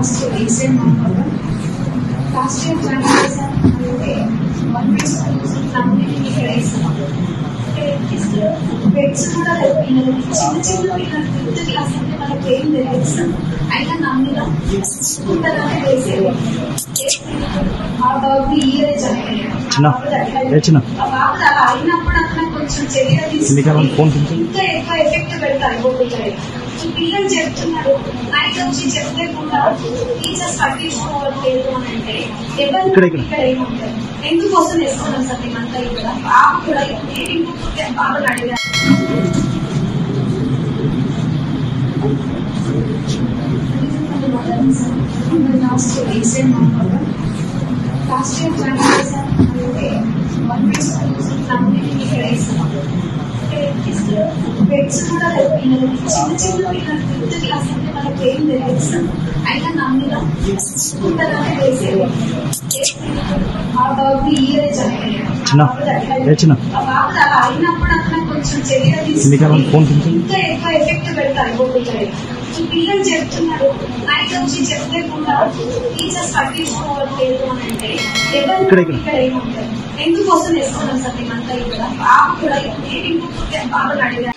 Last recent అనుకోవడం last year join చేశాను అంటే వన్ వీక్ ఫ్యామిలీకి ఇక్కడ వేస్తాం బెడ్స్ కూడా లేవు పిల్లలకి చిన్న చిన్న పిల్లలు ఫిఫ్త్ క్లాస్ అంటే వాళ్ళకి ఏం తెలియదు సార్ అయినా నా మీద ఉంటుందని వేసేది ఆ బాబు ఈ ఇయర్ జాయిన్ అయ్యాడు చిన్న, ఆ బాబుది అట్లా ఏ చిన్న? ఆ బాబు అలా అయినప్పుడు అతను కొంచెం చర్య ఎందుకలా ఫోన్ తీసుకుని కొంచెం? ఇంకా ఎక్కువ ఎఫెక్ట్ పెడతారు ఒక్కొక్కరి ఈ పిల్లలు చెప్తున్నారు నైట్ వచ్చి చెప్తే కూడా టీచర్స్ పట్టించుకోవట్లేదు అని అంటే ఎవరు ఇక్కడ, ఇక్కడ. ఇక్కడ ఏముంటారు ఎందుకోసం వేసుకున్నాం సార్ మేమంతా ఇక్కడ బాబు కూడా ఇంకొక బాబుని అడిగారు లాస్ట్ రీసెంట్ అనుకోవడం లాస్ట్ ఇయర్ జాయిన్ చేశాను అంటే వన్ వీక్ ఫ్యామిలీకి ఇక్కడ వేస్తాం బెడ్స్ కూడా లేవు పిల్లలకి చిన్న చిన్న పిల్లలు ఫిఫ్త్ క్లాస్ అంటే వాళ్ళకి ఏం తెలియదు సార్ అయినా నా మీద ఉంటుందని వేసేది ఆ బాబు ఈ ఇయర్ జాయిన్ అయ్యాడు ఆ చిన్న, బాబుది అట్లా ఏ చిన్న? ఆ బాబు అలా అయినప్పుడు అతను కొంచెం చర్య ఎందుకలా తీసుకుని ఫోన్ కొంచెం? ఇంకా ఎక్కువ ఎఫెక్ట్ పెడతారు ఒక్కొక్కరి ఈ పిల్లలు చెప్తున్నారు నైట్ వచ్చి చెప్తే కూడా టీచర్స్ పట్టించుకోవట్లేదు అని అంటే ఎవరు ఇక్కడ, ఇక్కడ. ఇక్కడ ఏముంటారు ఎందుకోసం వేసుకున్నాం సార్ మేమంతా ఇక్కడ బాబు కూడా ఇంకొక బాబుని అడిగారు